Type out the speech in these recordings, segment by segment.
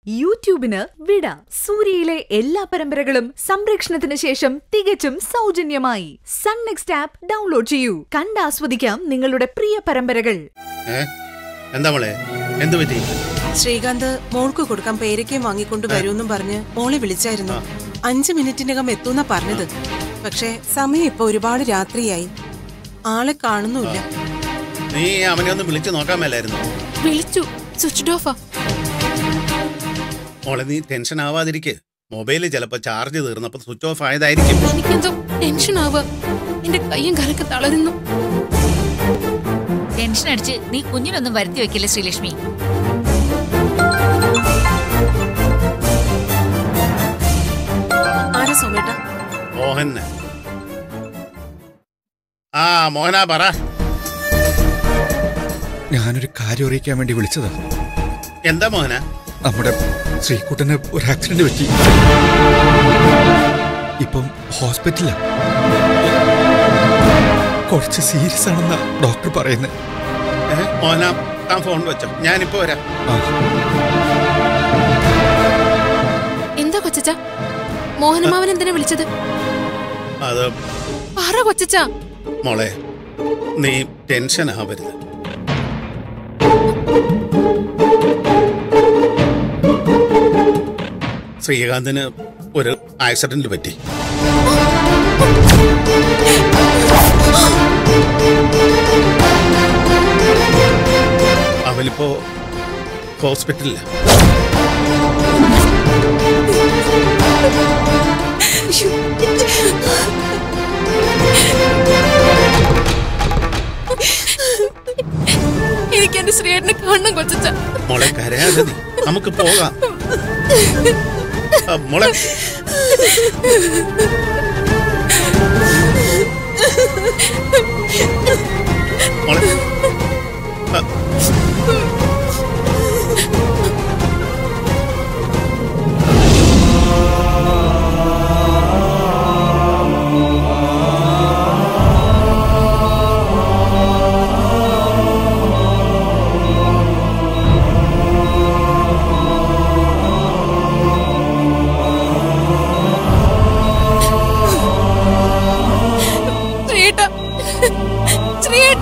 യൂട്യൂബിന് വിട സൂര്യയിലെ എല്ലാ പരമ്പരകളും സംരക്ഷണത്തിന് ശേഷം തികച്ചും സൗജന്യമായി സൺ നെക്സ്റ്റ് ആപ്പ് ഡൗൺലോഡ് ചെയ്യൂ കണ്ടാസ്വദിക്കാം നിങ്ങളുടെ പ്രിയ പരമ്പരകൾ ഏ എന്താ മോളെ എന്തു പറ്റി ശ്രീകാന്ത് മോൾക്ക് കൊടുക്കാൻ പേരയ്ക്കയും വാങ്ങിക്കൊണ്ട് വരുമെന്നും പറഞ്ഞ് മോളെ വിളിച്ചായിരുന്നു അഞ്ചു മിനിറ്റിനകം എത്തൂന്നാ പറഞ്ഞത് പക്ഷെ സമയം ഇപ്പൊ ഒരുപാട് രാത്രിയായി ആളെ കാണുന്നുമില്ല നീ അവനെ ഒന്ന് വിളിച്ചു നോക്കാൻ മേലായിരുന്നു വിളിച്ചു സ്വിച്ച് ഓഫാ മോളെ നീ ടെൻഷൻ ആവാതിരിക്കെ മൊബൈല് ചിലപ്പോ ചാർജ് തീർന്നപ്പോ സ്വിച്ച് ഓഫ് ആയതായിരിക്കും എനിക്കെന്തോ ടെൻഷൻ ആവുക എന്റെ കയ്യും കാലൊക്കെ തളരുന്നു ടെൻഷൻ അടിച്ച് നീ കുഞ്ഞിനൊന്നും വരുത്തി വെക്കില്ല ശ്രീലക്ഷ്മി ആരാ സോമേട്ട മോഹന് ആ മോഹനാ പറ ഞാനൊരു കാര്യം അറിയിക്കാൻ വേണ്ടി വിളിച്ചതാ എന്താ മോഹന നമ്മുടെ ശ്രീകുട്ടന് ഒരു ആക്സിഡന്റ് പറ്റി ഇപ്പം ഹോസ്പിറ്റലാ കുറച്ച് സീരിയസ് ആണെന്നാ ഡോക്ടർ പറയുന്നത് ഏ, മോഹന താൻ ഫോൺ വെച്ചോ ഞാനിപ്പോ വരാം എന്താ കൊച്ചച്ച മോഹനമാവൻ എന്തിനാ വിളിച്ചത് അത് പറ കൊച്ചച്ച മോളെ നീ ടെൻഷൻ ആവരുത് ശ്രീകാന്തിന് ഒരു ആക്സിഡന്റ് പറ്റി അവനിപ്പോ ഹോസ്പിറ്റലില്ല എനിക്ക് എന്റെ ശ്രീയേട്ടനെ കാണണം കൊച്ചച്ച മോളെ കരയാതെ നീ നമുക്ക് പോകാം ആ, മോളെ മോളെ ആ, ശ്രീയേട്ട ശ്രീയേട്ട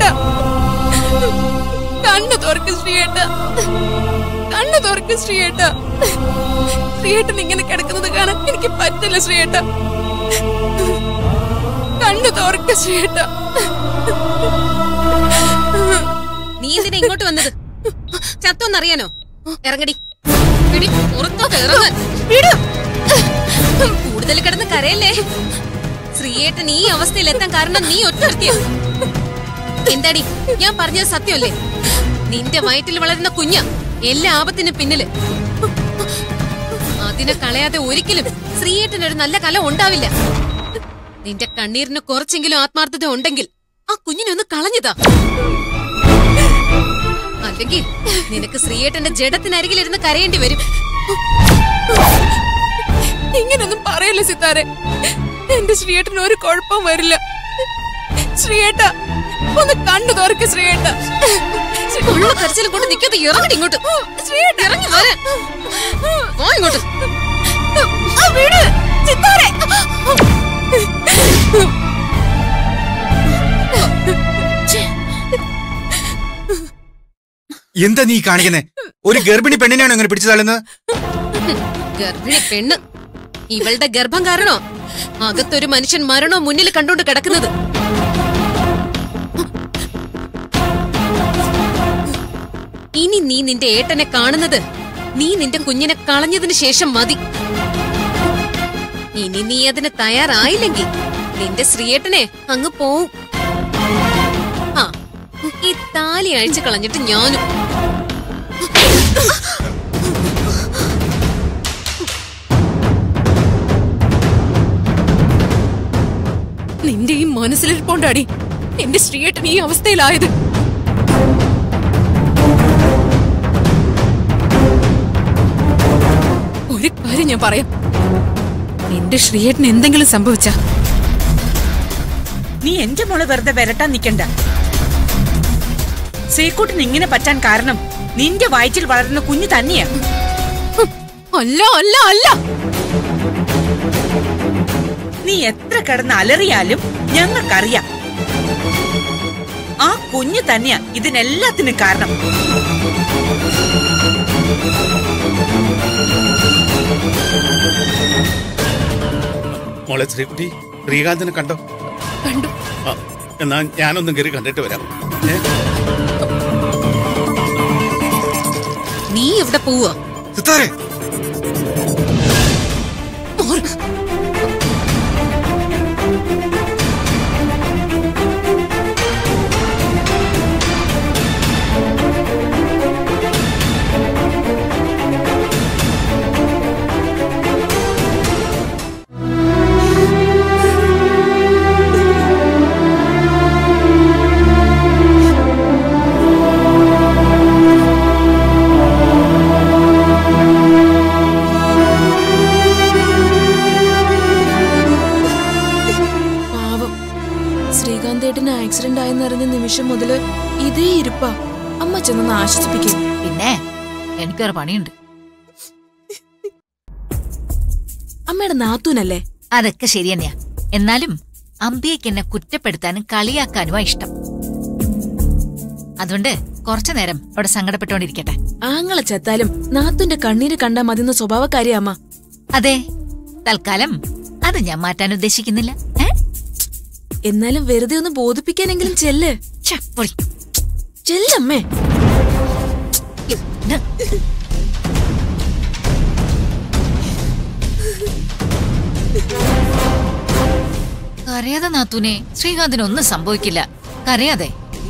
കണ്ണു തുറക്ക് ശ്രീയേട്ട കണ്ണു തുറക്ക് ശ്രീയേട്ട ശ്രീയേട്ടൻ ഇങ്ങനെ കിടക്കുന്നത് കാണാൻ എനിക്ക് പറ്റില്ല ശ്രീയേട്ട കണ്ണു തുറക്ക് ശ്രീയേട്ട നീ എന്തിനാ ഇങ്ങോട്ട് വന്നത് ചത്തോന്നറിയാനോ ഇറങ്ങടി എടി, പുറത്തോട്ട് ഇറങ്ങാൻ കൂടുതൽ കിടന്ന് കരയല്ലേ ശ്രീയേട്ടൻ ഈ അവസ്ഥയിൽ എത്താൻ കാരണം നീ ഒറ്റർത്തിയ എന്താടി ഞാൻ പറഞ്ഞത് സത്യമല്ലേ നിന്റെ വയറ്റിൽ വളരുന്ന കുഞ്ഞ എല്ലാ ആപത്തിനും പിന്നില് അതിനെ കളയാതെ ഒരിക്കലും ശ്രീയേട്ടന് ഒരു നല്ല കല ഉണ്ടാവില്ല നിന്റെ കണ്ണീരിന് കുറച്ചെങ്കിലും ആത്മാർത്ഥത ഉണ്ടെങ്കിൽ ആ കുഞ്ഞിനെ ഒന്ന് കളഞ്ഞതാ അല്ലെങ്കിൽ നിനക്ക് ശ്രീയേട്ടന്റെ ജഡത്തിനരികിലിരുന്ന് കരയേണ്ടി വരും ഇങ്ങനൊന്നും പറയല്ലേ സിത്താരെ എന്റെ ശ്രീയേട്ടന് ഒരു കുഴപ്പവും വരില്ല ശ്രീയേട്ട ഒന്ന് കണ്ണു തുറക്ക് ശ്രീയേട്ട ഉള്ള കരച്ചിലും കൊണ്ട് നിൽക്കാതെ ഇറങ്ങടി ഇങ്ങോട്ട് ശ്രീയേട്ട ഇറങ്ങി വരാൻ പോ ഇങ്ങോട്ട് ആ വീട് സിത്താരെ എന്താ നീ കാണിക്കുന്നേ ഒരു ഗർഭിണി പെണ്ണിനാണോ ഇങ്ങനെ പിടിച്ചു തള്ളുന്നത് ഗർഭിണി പെണ്ണ് ഇവളുടെ ഗർഭം കാരണോ അകത്തൊരു മനുഷ്യൻ മരണോ മുന്നിൽ കണ്ടോണ്ട് കിടക്കുന്നത് ഇനി നീ നിന്റെ ഏട്ടനെ കാണുന്നത് നീ നിന്റെ കുഞ്ഞിനെ കളഞ്ഞതിന് ശേഷം മതി ഇനി നീ അതിന് തയ്യാറായില്ലെങ്കിൽ നിന്റെ ശ്രീയേട്ടനെ അങ്ങ് പോവും ആ ഈ താലി അഴിച്ചു കളഞ്ഞിട്ട് ഞാനും നിന്റെ ഈ മനസ്സിലിരിപ്പോണ്ടാടി എന്റെ ശ്രീയേട്ടൻ ഈ അവസ്ഥയിലായത് ഒരു കാര്യം ഞാൻ പറയാം എന്റെ ശ്രീയേട്ടന് എന്തെങ്കിലും സംഭവിച്ച നീ എന്റെ മോളെ വെറുതെ വരട്ടാൻ നിക്കണ്ട ശ്രീക്കുട്ടിന് ഇങ്ങനെ പറ്റാൻ കാരണം നിന്റെ വയറ്റിൽ വളരുന്ന കുഞ്ഞു തന്നെയാ അല്ല അല്ല അല്ല നീ എത്ര കിടന്ന് അലറിയാലും ഞങ്ങൾക്കറിയാം ആ കുഞ്ഞു തന്നെയാ ഇതിനെല്ലാത്തിനും കാരണം മോളെ ശ്രീകുട്ടി ശ്രീകാന്തിനെ കണ്ടോ കണ്ടു ആ, എന്നാ ഞാനൊന്നും കയറി കണ്ടിട്ട് വരാം ഏ? നീ എവിടെ പോവാ സിത്താരെ പാവം ശ്രീകാന്തേട്ടന് ആക്സിഡന്റ് ആയെന്നറിഞ്ഞ നിമിഷം മുതല് ഇതേ ഇരിപ്പാ അമ്മ ചെന്നൊന്ന് ആശ്വസിപ്പിക്കും പിന്നെ എനിക്കൊരു പണിയുണ്ട് അമ്മയുടെ നാത്തൂനല്ലേ അതൊക്കെ ശരി തന്നെയാ എന്നാലും അമ്പിയക്ക് എന്നെ കുറ്റപ്പെടുത്താനും കളിയാക്കാനുമാ ഇഷ്ടം അതുകൊണ്ട് കുറച്ചു നേരം അവിടെ സങ്കടപ്പെട്ടുകൊണ്ടിരിക്കട്ടെ ആങ്ങളെ ചത്താലും നാത്തൂന്റെ കണ്ണീര് കണ്ടാ മതിന്ന സ്വഭാവക്കാരിയാ അമ്മ അതെ തൽക്കാലം അത് ഞാൻ മാറ്റാൻ ഉദ്ദേശിക്കുന്നില്ല ഏ? എന്നാലും വെറുതെ ഒന്ന് ബോധിപ്പിക്കാനെങ്കിലും ചെല്ല് ഛെ, പൊടി. ചെല്ലമ്മേ ഇത്. കരയാതെ നാത്തൂനെ ശ്രീകാന്തിന് ഒന്നും സംഭവിക്കില്ല കരയാതെ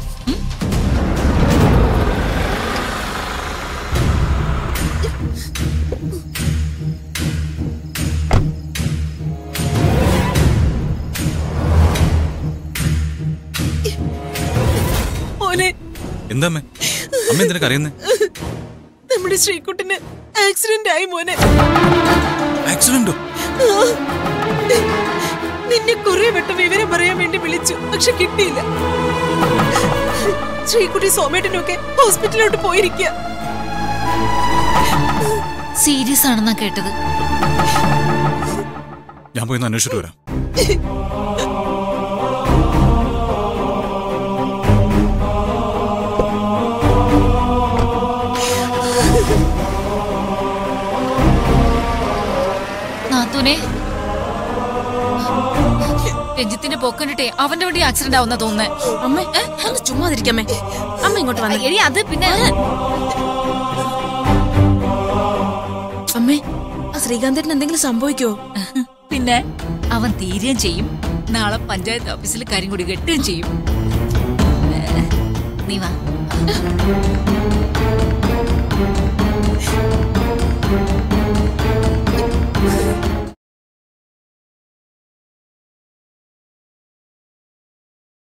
മോനെ എന്താ അമ്മേ അമ്മ എന്തിനാ കരയുന്നേ നമ്മുടെ ശ്രീകുട്ടിന് ആക്സിഡന്റ് ആയി മോനെ ആക്സിഡന്റോ നിന്നെ കുറെ വട്ടം വിവരം പറയാൻ വേണ്ടി വിളിച്ചു പക്ഷെ കിട്ടിയില്ല ശ്രീകുട്ടി സോമേട്ടനൊക്കെ ഹോസ്പിറ്റലിലോട്ട് പോയിരിക്കുക സീരിയസ് ആണെന്നാ കേട്ടത് ഞാൻ പോയി ഒന്ന് അന്വേഷിച്ചിട്ട് വരാം നാത്തൂനെ രഞ്ജിത്തിന്റെ പോക്കണ്ടിട്ടേ അവന്റെ വണ്ടി ആക്സിഡന്റ് ആവുന്ന തോന്നുന്നേ അമ്മ ഒന്ന് ചുമ്മാതിരിക്കമ്മേ അമ്മ ഇങ്ങോട്ട് വന്നേ എടി അത് പിന്നെ അമ്മേ ആ ശ്രീകാന്തേട്ടന് എന്തെങ്കിലും സംഭവിക്കോ പിന്നെ അവൻ തീരുകയും ചെയ്യും നാളെ പഞ്ചായത്ത് ഓഫീസിൽ കാര്യം കൂടി കെട്ടുകയും ചെയ്യും ഏ, നീ വാ